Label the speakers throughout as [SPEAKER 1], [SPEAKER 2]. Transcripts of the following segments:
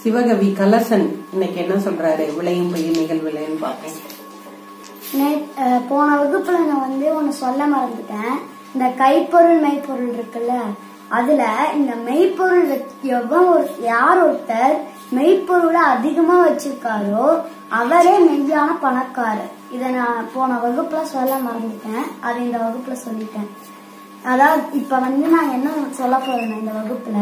[SPEAKER 1] சிவகவி கலசன் இன்னைக்கு என்ன சொல்றாரு விளையும் பயிர் நிகழ்வுலன்னு பார்ப்போம்
[SPEAKER 2] நே- அஹ் போன வகுப்புல நான் வந்து ஒன்னு சொல்ல மறந்துட்டேன் இந்த கைப்பொருள் மெய்ப்பொருள் இருக்குல்ல அதுல இந்த மெய்ப்பொருள் வச்- எவன் ஒரு யார் ஒருத்தர் மெய்ப்பொருளை அதிகமா வச்சிருக்காரோ அவரே மெய்யான பணக்காரர் இத நான் போன வகுப்புல சொல்ல மறந்துட்டேன் அது இந்த வகுப்புல சொல்லிட்டேன் அதாவது இப்ப வந்து நான் என்ன சொல்ல போறேன்னா இந்த வகுப்புல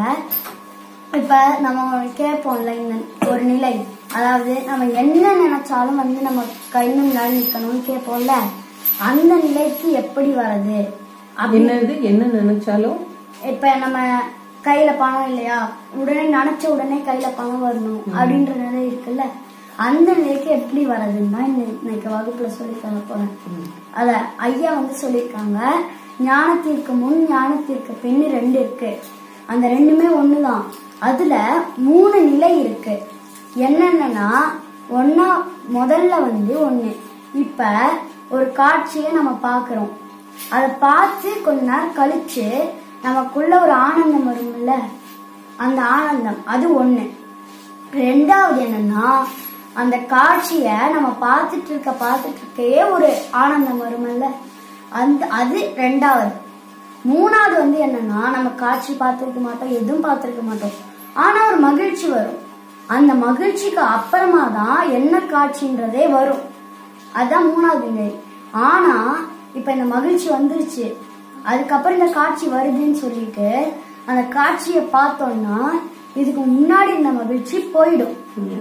[SPEAKER 2] இப்ப நம்ம கேட்போம்ல இந்த ஒரு நிலை அதாவது நம்ம என்ன நினைச்சாலும் வந்து நம்ம கண்ணு முன்னாடி நிக்கணும்னு கேட்போம்ல அந்த நிலைக்கு எப்படி வர்றது அப்படி
[SPEAKER 1] என்னது என்ன நினைச்சாலும்
[SPEAKER 2] இப்ப நம்ம கையில பணம் இல்லையா உடனே நினைச்ச உடனே கையில பணம் வரணும் அப்படின்ற நிலை இருக்குல்ல அந்த நிலைக்கு எப்படி வர்றதுன்னு தான் இந்த- இன்னைக்கு வகுப்புல சொல்லி தர போறேன் அத ஐயா வந்து சொல்லியிருக்காங்க ஞானத்திற்கு முன் ஞானத்திற்கு பின் ரெண்டு இருக்கு அந்த ரெண்டுமே ஒண்ணுதான் அதுல மூணு நிலை இருக்கு என்னென்னன்னா ஒன்னா முதல்ல வந்து ஒண்ணு இப்ப ஒரு காட்சியை நம்ம பாக்குறோம் அதை பார்த்து கொஞ்ச நேரம் கழிச்சு நமக்குள்ள ஒரு ஆனந்தம் வரும்ல அந்த ஆனந்தம் அது ஒண்ணு ரெண்டாவது என்னன்னா அந்த காட்சிய நம்ம பார்த்துட்டு இருக்க பார்த்துட்டு இருக்கே ஒரு ஆனந்தம் வருமல்ல அந்த அது ரெண்டாவது மூணாவது வந்து என்னன்னா நம்ம காட்சி பார்த்திருக்க மாட்டோம் எதுவும் பார்த்திருக்க மாட்டோம் ஆனா ஒரு மகிழ்ச்சி வரும் அந்த மகிழ்ச்சிக்கு அப்புறமா தான் என்ன காட்சின்றதே வரும் அதான் மூணாவது நிலை ஆனா இப்ப இந்த மகிழ்ச்சி வந்துருச்சு அதுக்கப்புறம் இந்த காட்சி வருதுன்னு சொல்லிட்டு அந்த காட்சியை பார்த்தோம்னா இதுக்கு முன்னாடி இந்த மகிழ்ச்சி போயிடும்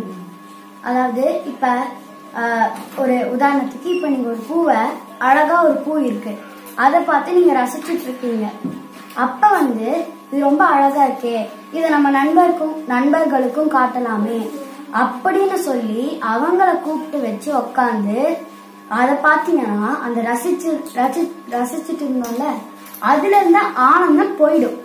[SPEAKER 2] அதாவது இப்ப ஆஹ், ஒரு உதாரணத்துக்கு இப்ப நீங்க ஒரு பூவை அழகா ஒரு பூ இருக்கு அதை பார்த்து நீங்க ரசிச்சிட்டு இருக்கீங்க அப்ப வந்து இது ரொம்ப அழகா இருக்கே இதை நம்ம நண்பருக்கும் நண்பர்களுக்கும் காட்டலாமே அப்படின்னு சொல்லி அவங்கள கூப்பிட்டு வச்சு உக்காந்து அதை பாத்தீங்கன்னா அந்த ரசிச்சு ரசி ரசிச்சுட்டு இருந்தோம்ல அதுல இருந்த ஆனந்தம் போயிடும்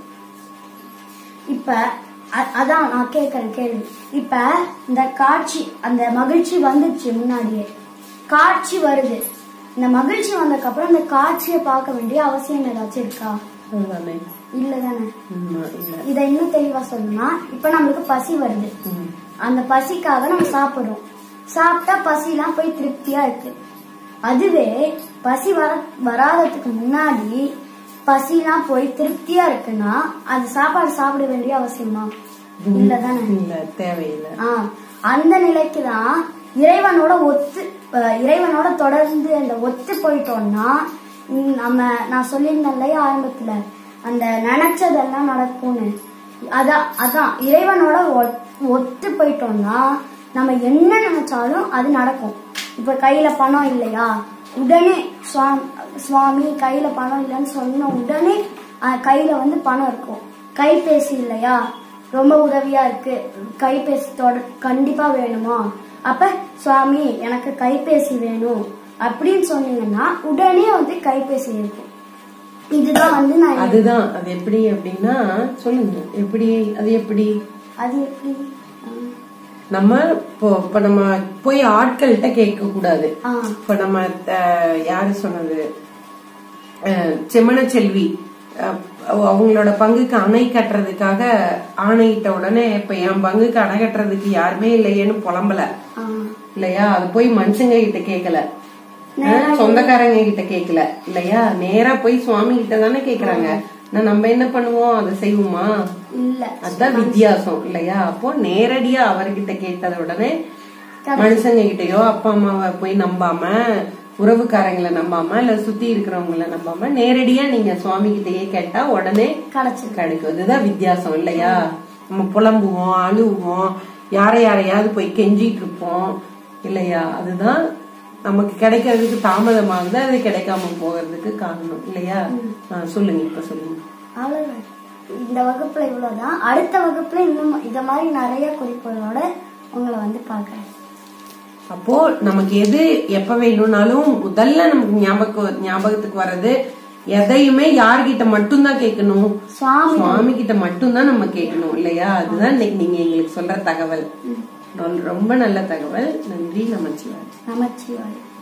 [SPEAKER 2] இப்ப அ- அதான் நான் கேக்குறேன் கேள்வி இப்ப இந்த காட்சி அந்த மகிழ்ச்சி வந்துச்சு முன்னாடியே காட்சி வருது இந்த மகிழ்ச்சி வந்ததுக்கு அப்புறம் அந்த காட்சியை பார்க்க வேண்டிய அவசியம் ஏதாச்சும் இருக்கா
[SPEAKER 1] அதுதானே
[SPEAKER 2] இல்லதானே
[SPEAKER 1] ஆமா, இல்ல
[SPEAKER 2] இத இன்னும் தெளிவா சொல்லணும்னா இப்ப நம்மளுக்கு பசி வருது
[SPEAKER 1] ம்.
[SPEAKER 2] அந்த பசிக்காக நம்ம சாப்பிடுறோம் சாப்பிட்டா பசிலாம் போய் திருப்தியா இருக்கு அதுவே பசி வர வராததுக்கு முன்னாடி பசிலாம் போய் திருப்தியா இருக்குன்னா அது சாப்பாடு சாப்பிட வேண்டிய அவசியமா இல்லதானே
[SPEAKER 1] இல்ல தேவையில்லை
[SPEAKER 2] ஆ, அந்த நிலைக்கு தான் இறைவனோட ஒத்து அஹ், இறைவனோட தொடர்ந்து அந்த ஒத்து போயிட்டோம்னா ம், நம்ம நான் சொல்லியிருந்தேன் இல்லையா ஆரம்பத்துல அந்த நினைச்சதெல்லாம் நடக்கும்னு அதான் அதான் இறைவனோட ஒத்- ஒத்து போயிட்டோம்னா நம்ம என்ன நினைச்சாலும் அது நடக்கும் இப்ப கையில பணம் இல்லையா உடனே சுவா- சுவாமி கையில பணம் இல்லைன்னு சொன்ன உடனே அஹ், கையில வந்து பணம் இருக்கும் கைபேசி இல்லையா ரொம்ப உதவியா இருக்கு கைபேசி தொட கண்டிப்பா வேணுமா அப்ப சுவாமி எனக்கு கைபேசி வேணும் அப்படின்னு சொன்னீங்கன்னா உடனே வந்து கைபேசி இருக்கும் இதுதான் வந்து நான்
[SPEAKER 1] அதுதான் அது எப்படி அப்படின்னா சொல்லுங்க எப்படி அது எப்படி
[SPEAKER 2] அது எப்படி ஆஹ்,
[SPEAKER 1] நம்ம இப்போ இப்ப நம்ம போய் ஆட்கள்கிட்ட கேட்க கூடாது
[SPEAKER 2] ஆ
[SPEAKER 1] இப்ப நம்ம அஹ், யாரு சொன்னது அஹ், செம்மன செல்வி அஹ், அவங்களோட பங்குக்கு அணை கட்டுறதுக்காக ஆணையிட்ட உடனே இப்ப என் பங்குக்கு அணை கட்டுறதுக்கு யாருமே இல்லையேன்னு புலம்பல
[SPEAKER 2] ஆ
[SPEAKER 1] இல்லையா அது போய் மனுஷங்க கிட்ட கேக்கல அஹ், சொந்தக்காரங்க கிட்ட கேக்கல இல்லையா நேரா போய் சுவாமி கிட்ட தானே கேக்குறாங்க ஆனா நம்ம என்ன பண்ணுவோம் அதை செய்வோமா
[SPEAKER 2] இல்ல
[SPEAKER 1] அதுதான் வித்தியாசம் இல்லையா அப்போ நேரடியா அவர்கிட்ட கேட்டத உடனே மனுஷங்க கிட்டயோ அப்பா அம்மாவை போய் நம்பாம உறவுக்காரங்களை நம்பாம இல்ல சுத்தி இருக்கிறவங்கள நம்பாம நேரடியா நீங்க சுவாமி கிட்டயே கேட்டா உடனே
[SPEAKER 2] கிடைச்சிருக்கு
[SPEAKER 1] கிடைக்கும் இதுதான் வித்தியாசம் இல்லையா நம்ம புலம்புவோம் அழுவோம் யாரை யாரையாவது போய் கெஞ்சிட்டு இருப்போம் இல்லையா அதுதான் நமக்கு கிடைக்கிறதுக்கு தாமதமாகுது அது கிடைக்காம போகிறதுக்கு காரணம் இல்லையா ஆ, சொல்லுங்க இப்ப சொல்லுங்க
[SPEAKER 2] அவ்வளவுதான் இந்த வகுப்புல இவ்வளவுதான் அடுத்த வகுப்புல இன்னும் இத மாதிரி நிறைய குறிப்புகளோட உங்களை வந்து பாக்குறேன்
[SPEAKER 1] அப்போ நமக்கு எது எப்ப வேணும்னாலும் முதல்ல நமக்கு ஞாபகம் ஞாபகத்துக்கு வர்றது எதையுமே யார்கிட்ட மட்டும்தான் கேட்கணும்
[SPEAKER 2] சுவாமி
[SPEAKER 1] சுவாமி கிட்ட மட்டும்தான் நம்ம கேட்கணும் இல்லையா அதுதான் இன்னைக்கு நீங்க எங்களுக்கு சொல்ற தகவல் ரொம்ப நல்ல தகவல் நன்றி நமச்சிவாய்
[SPEAKER 2] நமச்சிவாய்